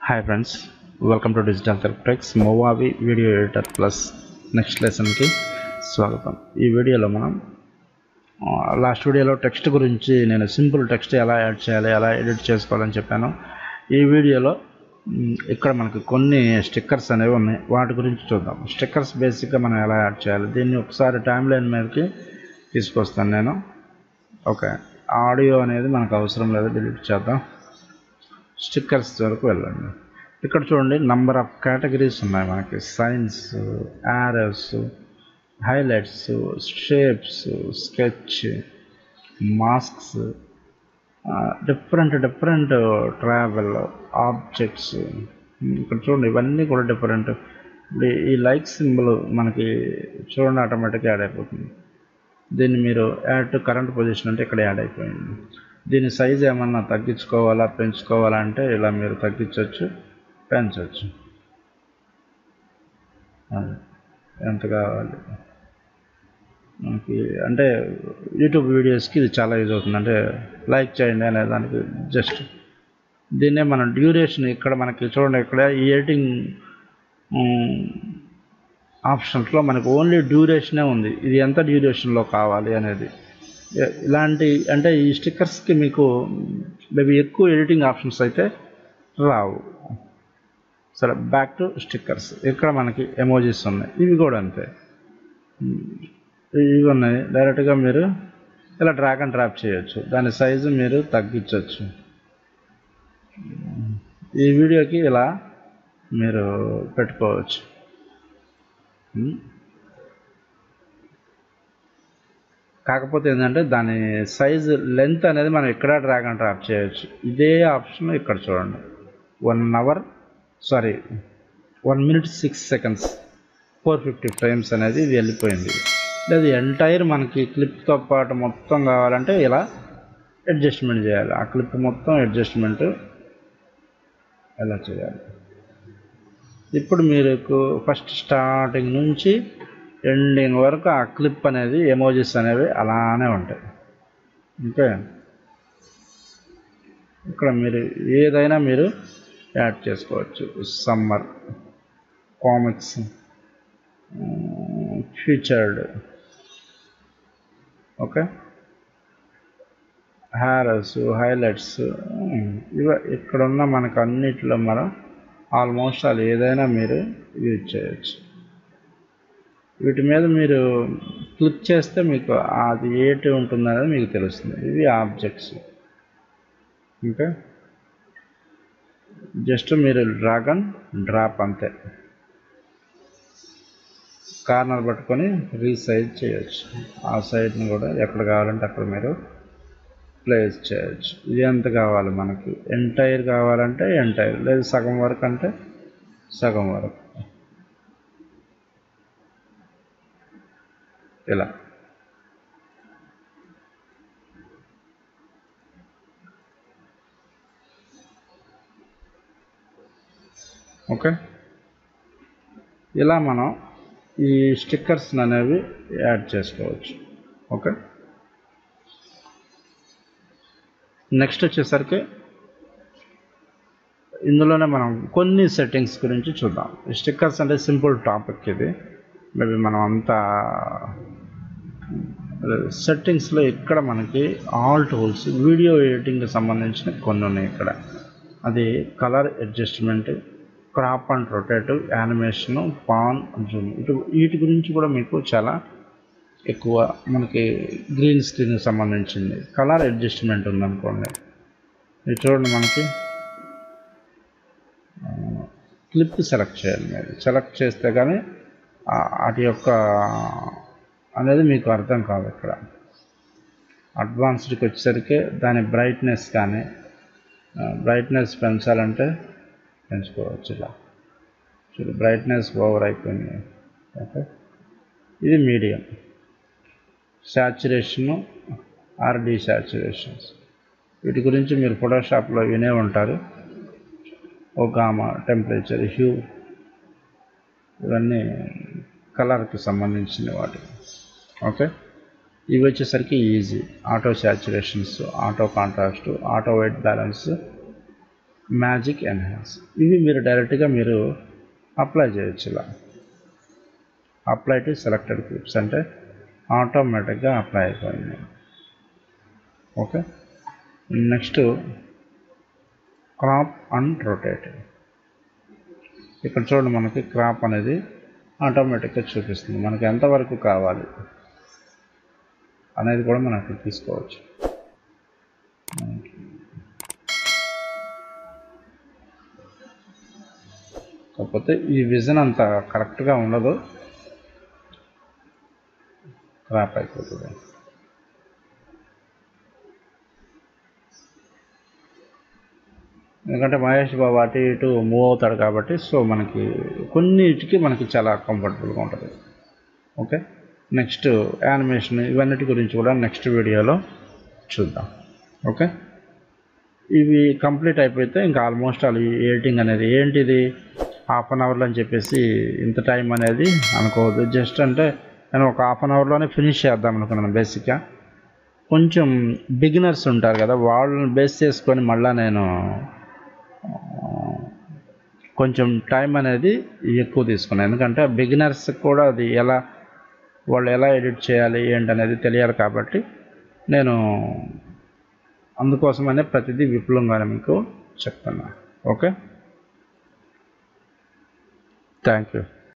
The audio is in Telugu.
Hi friends welcome to digital therapeutics Movavi video editor plus next లెసన్కి స్వాగతం ఈ వీడియోలో మనం లాస్ట్ వీడియోలో టెక్స్ట్ గురించి నేను సింపుల్ టెక్స్ట్ ఎలా యాడ్ చేయాలి ఎలా ఎడిట్ చేసుకోవాలని చెప్పాను ఈ వీడియోలో మ్, ఇక్కడ మనకి కొన్ని స్టిక్కర్స్ అనేవి ఉన్నాయి వాటి గురించి చూద్దాం స్టిక్కర్స్ బేసిక్గా మనం ఎలా యాడ్ చేయాలి దీన్ని ఒకసారి టైం లైన్ మీదకి తీసుకొస్తాను నేను ఓకే ఆడియో అనేది మనకు అవసరం లేదు డిలీట్ చేద్దాం స్టిక్కర్స్ వరకు వెళ్ళండి ఇక్కడ చూడండి నంబర్ ఆఫ్ కేటగిరీస్ ఉన్నాయి మనకి signs arrows highlights shapes sketch masks different different travel objects ఇక్కడ చూడండి ఇవన్నీ కూడా డిఫరెంట్ ఇప్పుడు ఈ లైక్ సింబల్ మనకి చూడండి ఆటోమేటిక్గా యాడ్ అయిపోతుంది దీన్ని మీరు యాడ్ టు కరెంట్ పొజిషన్ అంటే ఇక్కడ యాడ్ అయిపోయింది దీని సైజ్ ఏమన్నా తగ్గించుకోవాలా పెంచుకోవాలా అంటే ఇలా మీరు తగ్గించవచ్చు పెంచవచ్చు అది ఎంత కావాలి మనకి అంటే యూట్యూబ్ వీడియోస్కి ఇది చాలా యూజ్ అవుతుంది అంటే లైక్ చేయండి అనే దానికి జస్ట్ దీన్నే మనం డ్యూరేషన్ ఇక్కడ మనకి చూడండి ఇక్కడ ఈ ఎడిటింగ్ ఆప్షన్స్లో మనకు ఓన్లీ డ్యూరేషనే ఉంది ఇది ఎంత డ్యూరేషన్లో కావాలి అనేది ఇ- ఇలాంటి అంటే ఈ స్టిక్కర్స్కి మీకు మేబీ ఎక్కువ ఎడిటింగ్ ఆప్షన్స్ అయితే రావు సరే బ్యాక్ టు స్టిక్కర్స్ ఇక్కడ మనకి ఎమోజీస్ ఉన్నాయి ఇవి కూడా అంతే ఉమ్, ఇవి ఉన్నాయి డైరెక్ట్గా మీరు ఇలా డ్రాగ్ అండ్ డ్రాప్ చేయొచ్చు దాని సైజు మీరు తగ్గించవచ్చు ఈ వీడియోకి ఇలా మీరు పెట్టుకోవచ్చు ఉమ్. కాకపోతే ఏంటంటే దాని సైజ్ లెంత్ అనేది మనం ఇక్కడ డ్రాగ్ అండ్ డ్రాప్ చేయొచ్చు ఇదే ఆప్షన్ ఇక్కడ చూడండి one hour sorry one minute six seconds four fifty frames అనేది ఇది వెళ్ళిపోయింది లేదు ఎంటైర్ మనకి క్లిప్తో పాటు మొత్తం కావాలంటే ఇలా అడ్జస్ట్మెంట్ చేయాలి ఆ క్లిప్ మొత్తం అడ్జస్ట్మెంట్ ఎలా చేయాలి ఇప్పుడు మీకు ఫస్ట్ స్టార్టింగ్ నుంచి ఎండింగ్ వరకు ఆ క్లిప్ అనేది ఎమోజీస్ అనేవి అలానే ఉంటాయి ఓకే ఇక్కడ మీరు ఏదైనా మీరు యాడ్ చేసుకోవచ్చు summer comics featured okay arrows highlights ఇవ ఇక్కడున్న మనకు అన్నిటిలో మనం ఆల్మోస్ట్ అది ఏదైనా మీరు యూజ్ చేయొచ్చు వీటి మీద మీరు క్లిక్ చేస్తే మీకు అది ఏటి ఉంటుందనేది మీకు తెలుస్తుంది ఇవి ఆబ్జెక్ట్స్ ఓకే జస్ట్ మీరు డ్రాగ్ అండ్ డ్రాప్ అంతే కార్నర్ పట్టుకొని రీసైజ్ చేయొచ్చు ఆ సైడ్ని కూడా ఎక్కడ కావాలంటే అక్కడ మీరు ప్లేస్ చేయొచ్చు ఇది ఎంత కావాలి మనకి ఎంటైర్ కావాలంటే ఎంటైర్ లేదు సగం వరకు అంటే సగం వరకు ఇలా ఓకే ఇలా మనం ఈ స్టిక్కర్స్ అనేవి యాడ్ చేసుకోవచ్చు ఓకే నెక్స్ట్ వచ్చేసరికి ఇందులోనే మనం కొన్ని సెట్టింగ్స్ గురించి చూద్దాం ఈ స్టిక్కర్స్ అంటే సింపుల్ టాపిక్ ఇది మేబీ మనం అంతా సెట్టింగ్స్లో ఇక్కడ మనకి ఆల్ టూల్స్ వీడియో ఎడిటింగ్కి సంబంధించిన కొన్ని ఉన్నాయి ఇక్కడ అది colour adjustment crop and rotate animation pan zoom ఇటు వీటి గురించి కూడా మీకు చాలా ఎక్కువ మనకి గ్రీన్ స్క్రీన్కి సంబంధించింది కలర్ అడ్జస్ట్మెంట్ ఉందనుకోండి ఇది చూడండి మనకి క్లిప్ సెలెక్ట్ చేయాలి మీరు సెలెక్ట్ చేస్తే కానీ ఆ- వాటి యొక్క అనేది మీకు అర్థం కాదు ఇక్కడ అడ్వాన్స్డ్కి వచ్చేసరికి దాని బ్రైట్నెస్ కానీ బ్రైట్నెస్ పెంచాలంటే పెంచుకోవచ్చు ఇలా చూడు బ్రైట్నెస్ ఓవర్ అయిపోయింది ఓకే ఇది మీడియం శాచురేషను ఆర్ డీశాచురేషన్స్ వీటి గురించి మీరు ఫోటోషాప్లో వినే ఉంటారు ఒగామా టెంపరేచర్ హ్యూ ఇవన్నీ కలర్కి సంబంధించిన వాటి ఓకే ఇవి వచ్చేసరికి easy auto saturations auto contrast auto white balance magic enhance ఇవి మీరు డైరెక్ట్గా మీరు అప్లై చేయొచ్చు ఇలా అప్లై టు సెలెక్టెడ్ క్లిప్స్ అంటే ఆటోమేటిక్గా అప్లై అయిపోయింది okay next crop and rotate ఇక్కడ చూడండి మనకి క్రాప్ అనేది ఆటోమేటిక్గా చూపిస్తుంది మనకి ఎంతవరకు కావాలి అనేది కూడా మనం ఇక్కడ తీసుకోవచ్చు కాకపోతే ఈ విజన్ అంత కరెక్ట్గా ఉండదు క్రాప్ అయిపోతుంది ఎందుకంటే మహేష్ బాబు అటు ఇటు మూవ్ అవుతాడు కాబట్టి సో మనకి కొన్నిటికి మనకి చాలా కంఫర్టబుల్గా ఉంటుంది ఓకే నెక్స్ట్ యానిమేషన్ ఇవన్నిటి గురించి కూడా నెక్స్ట్ వీడియోలో చూద్దాం ఓకే ఇవి కంప్లీట్ అయిపోతే ఇంకా ఆల్మోస్ట్ అది ఎడిటింగ్ అనేది ఏంటిది హాఫ్ అన్ అవర్లో అని చెప్పేసి ఇంత టైం అనేది అనుకోవద్దు జస్ట్ అంటే నేను ఒక హాఫ్ అన్ అవర్లోనే ఫినిష్ చేద్దాం అనుకున్నాను బేసిక్గా కొంచెం బిగినర్స్ ఉంటారు కదా వాళ్ళని బేస్ చేసుకొని మళ్ళీ నేను కొంచెం టైం అనేది ఎక్కువ తీసుకున్నాను ఎందుకంటే బిగినర్స్ కూడా అది ఎలా వాళ్ళు ఎలా ఎడిట్ చేయాలి ఏంటనేది తెలియాలి కాబట్టి నేను అందుకోసమనే ప్రతిదీ విపులంగానే మీకు చెప్తున్నా ఓకే థ్యాంక్ యూ